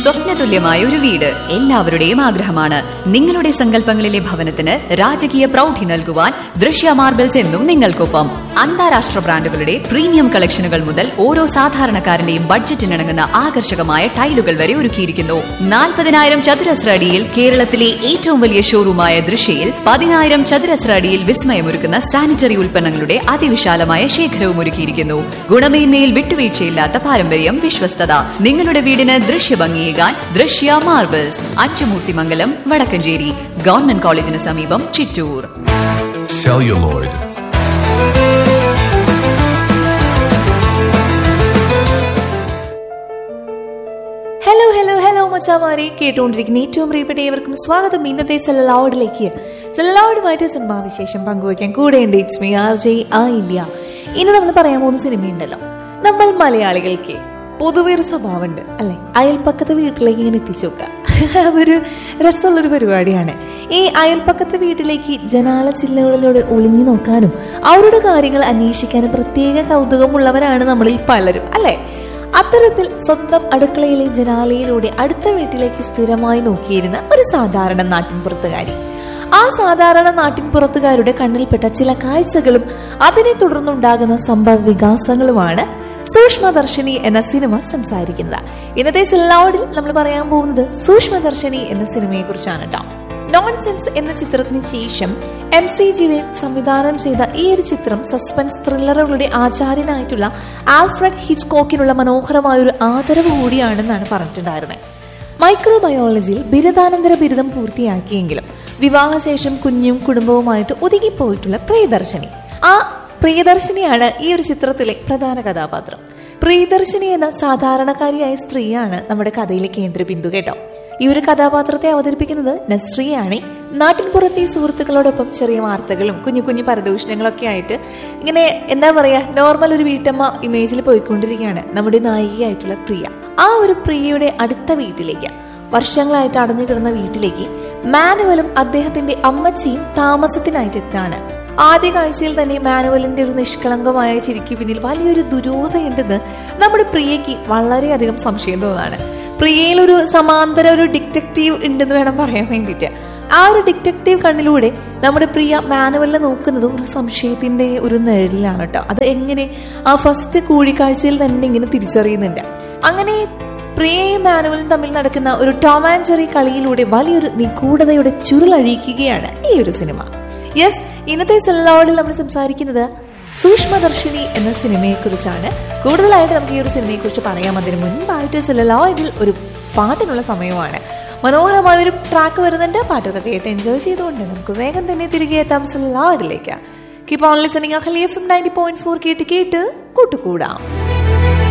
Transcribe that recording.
സ്വപ്നതുല്യമായ ഒരു വീട് എല്ലാവരുടെയും ആഗ്രഹമാണ് നിങ്ങളുടെ സങ്കല്പങ്ങളിലെ ഭവനത്തിന് രാജകീയ പ്രൗഢി നൽകുവാൻ ദൃശ്യ മാർബിൾസ് എന്നും നിങ്ങൾക്കൊപ്പം അന്താരാഷ്ട്ര ബ്രാൻഡുകളുടെ പ്രീമിയം കളക്ഷനുകൾ മുതൽ ഓരോ സാധാരണക്കാരന്റെയും ബഡ്ജറ്റിനിണങ്ങുന്ന ആകർഷകമായ ടൈലുകൾ വരെ ഒരുക്കിയിരിക്കുന്നു നാൽപ്പതിനായിരം ചതുരശ്ര അടിയിൽ കേരളത്തിലെ ഏറ്റവും വലിയ ഷോറൂമായ ദൃശ്യയിൽ പതിനായിരം ചതുരശ്ര അടിയിൽ വിസ്മയമൊരുക്കുന്ന സാനിറ്ററി ഉൽപ്പന്നങ്ങളുടെ അതിവിശാലമായ ശേഖരവും ഒരുക്കിയിരിക്കുന്നു ഗുണമേന്മയിൽ വിട്ടുവീഴ്ചയില്ലാത്ത പാരമ്പര്യം വിശ്വസ്തത നിങ്ങളുടെ വീടിന് ദൃശ്യഭംഗിയേകാൻ ദൃശ്യ മാർബിൾസ് അച്ചുമൂർത്തിമംഗലം വടക്കഞ്ചേരി ഗവൺമെന്റ് കോളേജിന് സമീപം Chittur celluloid, hello hello hello മച്ചാമാരെ കേട്ടുകൊണ്ടിരിക്കുന്ന ഏറ്റവും പ്രിയപ്പെട്ട ഏവർക്കും സ്വാഗതം ഇന്നത്തെ സെല്ലൗഡിലേക്ക് സെല്ലൗഡുമായിട്ട് സിനിമാ വിശേഷം പങ്കുവയ്ക്കാൻ കൂടെയുണ്ട് ഇറ്റ്സ് മീ ആർ ജെ ആ ഇല്ല ഇനി നമ്മൾ പറയാൻ പോകുന്ന സിനിമയുണ്ടല്ലോ നമ്മൾ മലയാളികൾക്ക് പൊതുവെ ഒരു സ്വഭാവമുണ്ട് അല്ലെ അയൽപ്പക്കത്തെ വീട്ടിലേക്ക് ഇങ്ങനെ എത്തിച്ചു നോക്കുക അതൊരു രസമുള്ളൊരു പരിപാടിയാണ് ഈ അയൽപ്പക്കത്തെ വീട്ടിലേക്ക് ജനാല ചില്ലകളിലൂടെ ഒളിഞ്ഞു നോക്കാനും അവരുടെ കാര്യങ്ങൾ അന്വേഷിക്കാനും പ്രത്യേക കൗതുകമുള്ളവരാണ് നമ്മളിൽ പലരും അല്ലെ അത്തരത്തിൽ സ്വന്തം അടുക്കളയിലെ ജനാലയിലൂടെ അടുത്ത വീട്ടിലേക്ക് സ്ഥിരമായി നോക്കിയിരുന്ന ഒരു സാധാരണ നാട്ടിൻപുറത്തുകാരി ആ സാധാരണ നാട്ടിൻപുറത്തുകാരുടെ കണ്ണിൽപ്പെട്ട ചില കാഴ്ചകളും അതിനെ തുടർന്നുണ്ടാകുന്ന സംഭവ വികാസങ്ങളുമാണ് സൂക്ഷ്മദർശിനി എന്ന സിനിമ സംസാരിക്കുന്നത് ഇന്നത്തെ സില്ലാവഡിൽ നമ്മൾ പറയാൻ പോകുന്നത് സൂക്ഷ്മദർശിനി എന്ന സിനിമയെ കുറിച്ചാണ് കേട്ടോ നോൺസെൻസ് എന്ന ചിത്രത്തിന് ശേഷം എം സി ജിതൻ സംവിധാനം ചെയ്ത ഈ ഒരു ചിത്രം സസ്പെൻസ് ത്രില്ലറുകളുടെ ആചാര്യനായിട്ടുള്ള ആൽഫ്രഡ് ഹിച്ച്കോക്കിനുള്ള മനോഹരമായ ഒരു ആദരവ് കൂടിയാണെന്നാണ് പറഞ്ഞിട്ടുണ്ടായിരുന്നത് മൈക്രോബയോളജിയിൽ ബിരുദാനന്തര ബിരുദം പൂർത്തിയാക്കിയെങ്കിലും വിവാഹശേഷം കുഞ്ഞും കുടുംബവുമായിട്ട് ഒതുങ്ങിപ്പോയിട്ടുള്ള പ്രിയദർശിനി ആ പ്രിയദർശിനിയാണ് ഈ ഒരു ചിത്രത്തിലെ പ്രധാന കഥാപാത്രം പ്രിയദർശിനി എന്ന സാധാരണക്കാരിയായ സ്ത്രീയാണ് നമ്മുടെ കഥയിലെ കേന്ദ്ര ബിന്ദു കേട്ടോ ഈ ഒരു കഥാപാത്രത്തെ അവതരിപ്പിക്കുന്നത് നസ്രിയാണ് നാട്ടിൻപുറത്തെ സുഹൃത്തുക്കളോടൊപ്പം ചെറിയ വാർത്തകളും കുഞ്ഞു കുഞ്ഞു പരദൂഷണങ്ങളൊക്കെ ആയിട്ട് ഇങ്ങനെ എന്താ പറയാ നോർമൽ ഒരു വീട്ടമ്മ ഇമേജിൽ പോയിക്കൊണ്ടിരിക്കുകയാണ് നമ്മുടെ നായികയായിട്ടുള്ള പ്രിയ ആ ഒരു പ്രിയയുടെ അടുത്ത വീട്ടിലേക്ക് വർഷങ്ങളായിട്ട് അടഞ്ഞു കിടന്ന വീട്ടിലേക്ക് മാനുവലും അദ്ദേഹത്തിന്റെ അമ്മച്ചിയും താമസത്തിനായിട്ട് എത്താണ് ആദ്യ കാഴ്ചയിൽ തന്നെ മാനുവലിന്റെ ഒരു നിഷ്കളങ്കമായ ചിരിക്ക് പിന്നിൽ വലിയൊരു ദുരൂഹതയുണ്ടെന്ന് നമ്മുടെ പ്രിയയ്ക്ക് വളരെയധികം സംശയം തോന്നാണ് പ്രിയയിൽ ഒരു സമാന്തര ഒരു ഡിറ്റക്റ്റീവ് ഉണ്ടെന്ന് വേണം പറയാൻ വേണ്ടിയിട്ട് ആ ഒരു ഡിറ്റക്റ്റീവ് കണ്ണിലൂടെ നമ്മുടെ പ്രിയ മാനുവലിനെ നോക്കുന്നത് ഒരു സംശയത്തിന്റെ ഒരു നിഴലിലാണ് കേട്ടോ അത് എങ്ങനെ ആ ഫസ്റ്റ് കൂടിക്കാഴ്ചയിൽ തന്നെ ഇങ്ങനെ തിരിച്ചറിയുന്നുണ്ട് അങ്ങനെ പ്രിയയും മാനുവലും തമ്മിൽ നടക്കുന്ന ഒരു ടോം ആൻഡ് ജെറി കളിയിലൂടെ വലിയൊരു നിഗൂഢതയുടെ ചുരുളഴിക്കുകയാണ് ഈ ഒരു സിനിമ യെസ് ഇന്നത്തെ സെല്ലോഡിൽ നമ്മൾ സംസാരിക്കുന്നത് സൂക്ഷ്മദർശിനി എന്ന സിനിമയെ കുറിച്ചാണ് കൂടുതലായിട്ട് നമുക്ക് ഈ ഒരു സിനിമയെ കുറിച്ച് പറയാം അതിന് മുൻപായിട്ട് സെല്ലോയിഡിൽ ഒരു പാട്ടിനുള്ള സമയമാണ് മനോഹരമായ ഒരു ട്രാക്ക് വരുന്നുണ്ട് പാട്ടൊക്കെ കേട്ട് എൻജോയ് ചെയ്തുകൊണ്ട് നമുക്ക് വേഗം തന്നെ തിരികെ എത്താം സെല്ലോഡിലേക്ക് keep on listening Ahalia F M ninety point four കേട്ട് കേട്ട് കൂട്ടുകൂടാം